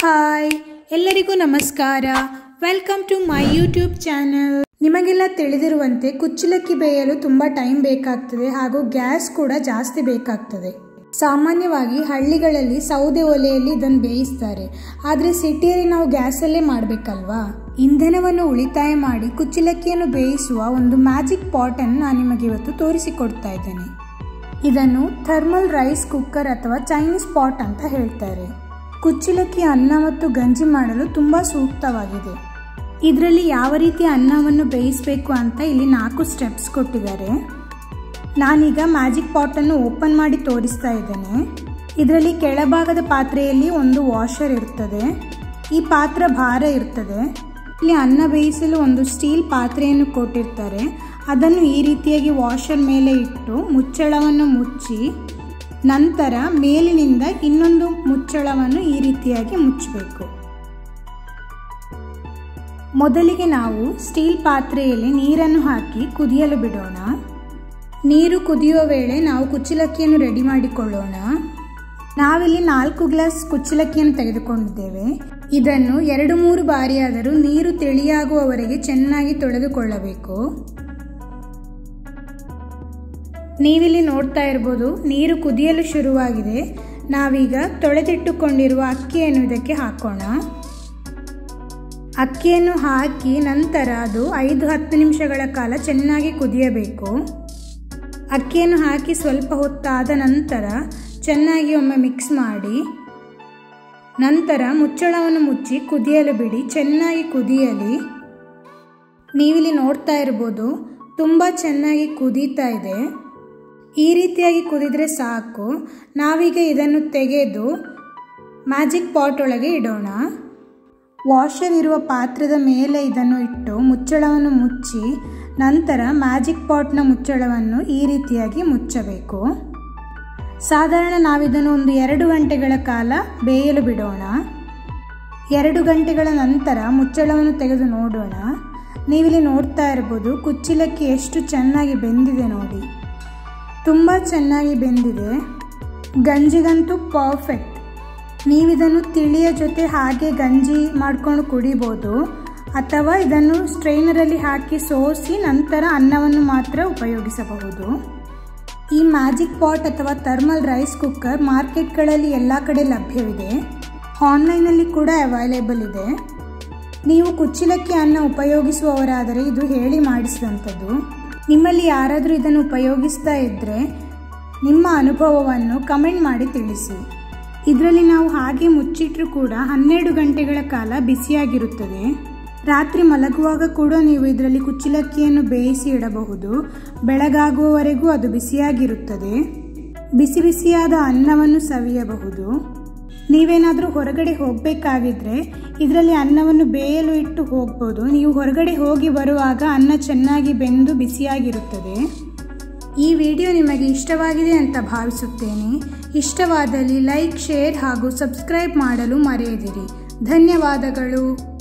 hi ಎಲ್ಲರಿಗೂ ನಮಸ್ಕಾರ welcome to my YouTube channel ನಿಮಗೆಲ್ಲ ತಿಳಿದಿರುವಂತೆ ಕುಚ್ಚಲಕ್ಕಿ ಬೇಯಲು ತುಂಬ ಟೈಮ್ ಬೇಕಾಗ್ತದೆ ಹಾಗೂ ಗ್ಯಾಸ್ ಕೂಡ ಜಾಸ್ತಿ ಬೇಕಾಗ್ತದೆ ಸಾಮಾನ್ಯವಾಗಿ ಹಳ್ಳಿಗಳಲ್ಲಿ ಸೌದೆ ಒಲೆಯಲ್ಲಿ ಇದನ್ನು ಬೇಯಿಸ್ತಾರೆ ಆದರೆ ಸಿಟಿಯಲ್ಲಿ ನಾವು ಗ್ಯಾಸಲ್ಲೇ ಮಾಡಬೇಕಲ್ವಾ ಇಂಧನವನ್ನು ಉಳಿತಾಯ ಮಾಡಿ ಕುಚ್ಚಲಕ್ಕಿಯನ್ನು ಬೇಯಿಸುವ ಒಂದು ಮ್ಯಾಜಿಕ್ ಪಾಟನ್ನು ನಾನು ನಿಮಗೆ ಇವತ್ತು ತೋರಿಸಿಕೊಡ್ತಾ ಇದ್ದೇನೆ ಇದನ್ನು ಥರ್ಮಲ್ ರೈಸ್ ಕುಕ್ಕರ್ ಅಥವಾ ಚೈನೀಸ್ ಪಾಟ್ ಅಂತ ಹೇಳ್ತಾರೆ ಕುಚ್ಚಲಕ್ಕಿ ಅನ್ನ ಮತ್ತು ಗಂಜಿ ಮಾಡಲು ತುಂಬ ಸೂಕ್ತವಾಗಿದೆ ಇದರಲ್ಲಿ ಯಾವ ರೀತಿ ಅನ್ನವನ್ನು ಬೇಯಿಸಬೇಕು ಅಂತ ಇಲ್ಲಿ ನಾಲ್ಕು ಸ್ಟೆಪ್ಸ್ ಕೊಟ್ಟಿದ್ದಾರೆ ನಾನೀಗ ಮ್ಯಾಜಿಕ್ ಪಾಟನ್ನು ಓಪನ್ ಮಾಡಿ ತೋರಿಸ್ತಾ ಇದ್ದೇನೆ ಇದರಲ್ಲಿ ಕೆಳಭಾಗದ ಪಾತ್ರೆಯಲ್ಲಿ ಒಂದು ವಾಷರ್ ಇರ್ತದೆ ಈ ಪಾತ್ರ ಭಾರ ಇರ್ತದೆ ಇಲ್ಲಿ ಅನ್ನ ಬೇಯಿಸಲು ಒಂದು ಸ್ಟೀಲ್ ಪಾತ್ರೆಯನ್ನು ಕೊಟ್ಟಿರ್ತಾರೆ ಅದನ್ನು ಈ ರೀತಿಯಾಗಿ ವಾಷರ್ ಮೇಲೆ ಇಟ್ಟು ಮುಚ್ಚಳವನ್ನು ಮುಚ್ಚಿ ನಂತರ ಮೇಲಿನಿಂದ ಇನ್ನೊಂದು ಮುಚ್ಚಳವನ್ನು ಈ ರೀತಿಯಾಗಿ ಮುಚ್ಚಬೇಕು ಮೊದಲಿಗೆ ನಾವು ಸ್ಟೀಲ್ ಪಾತ್ರೆಯಲ್ಲಿ ನೀರನ್ನು ಹಾಕಿ ಕುದಿಯಲು ಬಿಡೋಣ ನೀರು ಕುದಿಯುವ ವೇಳೆ ನಾವು ಕುಚ್ಚಲಕ್ಕಿಯನ್ನು ರೆಡಿ ಮಾಡಿಕೊಳ್ಳೋಣ ನಾವಿಲ್ಲಿ ನಾಲ್ಕು ಗ್ಲಾಸ್ ಕುಚ್ಚಲಕ್ಕಿಯನ್ನು ತೆಗೆದುಕೊಂಡಿದ್ದೇವೆ ಇದನ್ನು ಎರಡು ಮೂರು ಬಾರಿಯಾದರೂ ನೀರು ತಿಳಿಯಾಗುವವರೆಗೆ ಚೆನ್ನಾಗಿ ತೊಳೆದುಕೊಳ್ಳಬೇಕು ನೀವಿಲ್ಲಿ ನೋಡ್ತಾ ಇರ್ಬೋದು ನೀರು ಕುದಿಯಲು ಶುರುವಾಗಿದೆ ನಾವೀಗ ತೊಳೆದಿಟ್ಟುಕೊಂಡಿರುವ ಅಕ್ಕಿಯನ್ನು ಇದಕ್ಕೆ ಹಾಕೋಣ ಅಕ್ಕಿಯನ್ನು ಹಾಕಿ ನಂತರ ಅದು ಐದು ಹತ್ತು ನಿಮಿಷಗಳ ಕಾಲ ಚೆನ್ನಾಗಿ ಕುದಿಯಬೇಕು ಅಕ್ಕಿಯನ್ನು ಹಾಕಿ ಸ್ವಲ್ಪ ಹೊತ್ತಾದ ನಂತರ ಚೆನ್ನಾಗಿ ಒಮ್ಮೆ ಮಿಕ್ಸ್ ಮಾಡಿ ನಂತರ ಮುಚ್ಚಳವನ್ನು ಮುಚ್ಚಿ ಕುದಿಯಲು ಬಿಡಿ ಚೆನ್ನಾಗಿ ಕುದಿಯಲಿ ನೀವಿಲ್ಲಿ ನೋಡ್ತಾ ಇರ್ಬೋದು ತುಂಬ ಚೆನ್ನಾಗಿ ಕುದೀತಾ ಇದೆ ಈ ರೀತಿಯಾಗಿ ಕುದಿದ್ರೆ ಸಾಕು ನಾವೀಗ ಇದನ್ನು ತೆಗೆದು ಮ್ಯಾಜಿಕ್ ಪಾಟ್ ಒಳಗೆ ಇಡೋಣ ವಾಷರ್ ಇರುವ ಪಾತ್ರದ ಮೇಲೆ ಇದನ್ನು ಇಟ್ಟು ಮುಚ್ಚಳವನ್ನು ಮುಚ್ಚಿ ನಂತರ ಮ್ಯಾಜಿಕ್ ಪಾಟ್ನ ಮುಚ್ಚಳವನ್ನು ಈ ರೀತಿಯಾಗಿ ಮುಚ್ಚಬೇಕು ಸಾಧಾರಣ ನಾವಿದನ್ನು ಒಂದು ಎರಡು ಗಂಟೆಗಳ ಕಾಲ ಬೇಯಲು ಬಿಡೋಣ ಎರಡು ಗಂಟೆಗಳ ನಂತರ ಮುಚ್ಚಳವನ್ನು ತೆಗೆದು ನೋಡೋಣ ನೀವಿಲ್ಲಿ ನೋಡ್ತಾ ಇರ್ಬೋದು ಕುಚ್ಚಲಕ್ಕಿ ಎಷ್ಟು ಚೆನ್ನಾಗಿ ಬೆಂದಿದೆ ನೋಡಿ ತುಂಬ ಚೆನ್ನಾಗಿ ಬೆಂದಿದೆ ಗಂಜಿಗಂತೂ ಪರ್ಫೆಕ್ಟ್ ನೀವಿದನ್ನು ತಿಳಿಯ ಜೊತೆ ಹಾಗೆ ಗಂಜಿ ಮಾಡಿಕೊಂಡು ಕುಡಿಬೋದು ಅಥವಾ ಇದನ್ನು ಸ್ಟ್ರೈನರಲ್ಲಿ ಹಾಕಿ ಸೋಸಿ ನಂತರ ಅನ್ನವನ್ನು ಮಾತ್ರ ಉಪಯೋಗಿಸಬಹುದು ಈ ಮ್ಯಾಜಿಕ್ ಪಾಟ್ ಅಥವಾ ಥರ್ಮಲ್ ರೈಸ್ ಕುಕ್ಕರ್ ಮಾರ್ಕೆಟ್ಗಳಲ್ಲಿ ಎಲ್ಲ ಕಡೆ ಲಭ್ಯವಿದೆ ಆನ್ಲೈನಲ್ಲಿ ಕೂಡ ಅವೈಲೇಬಲ್ ಇದೆ ನೀವು ಕುಚ್ಚಲಕ್ಕಿ ಅನ್ನ ಉಪಯೋಗಿಸುವವರಾದರೆ ಇದು ಹೇಳಿ ಮಾಡಿಸಿದಂಥದ್ದು ನಿಮ್ಮಲ್ಲಿ ಯಾರಾದರೂ ಇದನ್ನು ಉಪಯೋಗಿಸ್ತಾ ಇದ್ದರೆ ನಿಮ್ಮ ಅನುಭವವನ್ನು ಕಮೆಂಟ್ ಮಾಡಿ ತಿಳಿಸಿ ಇದರಲ್ಲಿ ನಾವು ಹಾಗೆ ಮುಚ್ಚಿಟ್ರೂ ಕೂಡ ಹನ್ನೆರಡು ಗಂಟೆಗಳ ಕಾಲ ಬಿಸಿಯಾಗಿರುತ್ತದೆ ರಾತ್ರಿ ಮಲಗುವಾಗ ಕೂಡ ನೀವು ಇದರಲ್ಲಿ ಕುಚ್ಚಲಕ್ಕಿಯನ್ನು ಬೇಯಿಸಿ ಇಡಬಹುದು ಬೆಳಗಾಗುವವರೆಗೂ ಅದು ಬಿಸಿಯಾಗಿರುತ್ತದೆ ಬಿಸಿ ಬಿಸಿಯಾದ ಅನ್ನವನ್ನು ಸವಿಯಬಹುದು ನೀವೇನಾದರೂ ಹೊರಗಡೆ ಹೋಗಬೇಕಾಗಿದ್ರೆ ಇದರಲ್ಲಿ ಅನ್ನವನ್ನು ಬೇಯಲು ಇಟ್ಟು ಹೋಗ್ಬೋದು ನೀವು ಹೊರಗಡೆ ಹೋಗಿ ಬರುವಾಗ ಅನ್ನ ಚೆನ್ನಾಗಿ ಬೆಂದು ಬಿಸಿಯಾಗಿರುತ್ತದೆ ಈ ವಿಡಿಯೋ ನಿಮಗೆ ಇಷ್ಟವಾಗಿದೆ ಅಂತ ಭಾವಿಸುತ್ತೇನೆ ಇಷ್ಟವಾದಲ್ಲಿ ಲೈಕ್ ಶೇರ್ ಹಾಗೂ ಸಬ್ಸ್ಕ್ರೈಬ್ ಮಾಡಲು ಮರೆಯದಿರಿ ಧನ್ಯವಾದಗಳು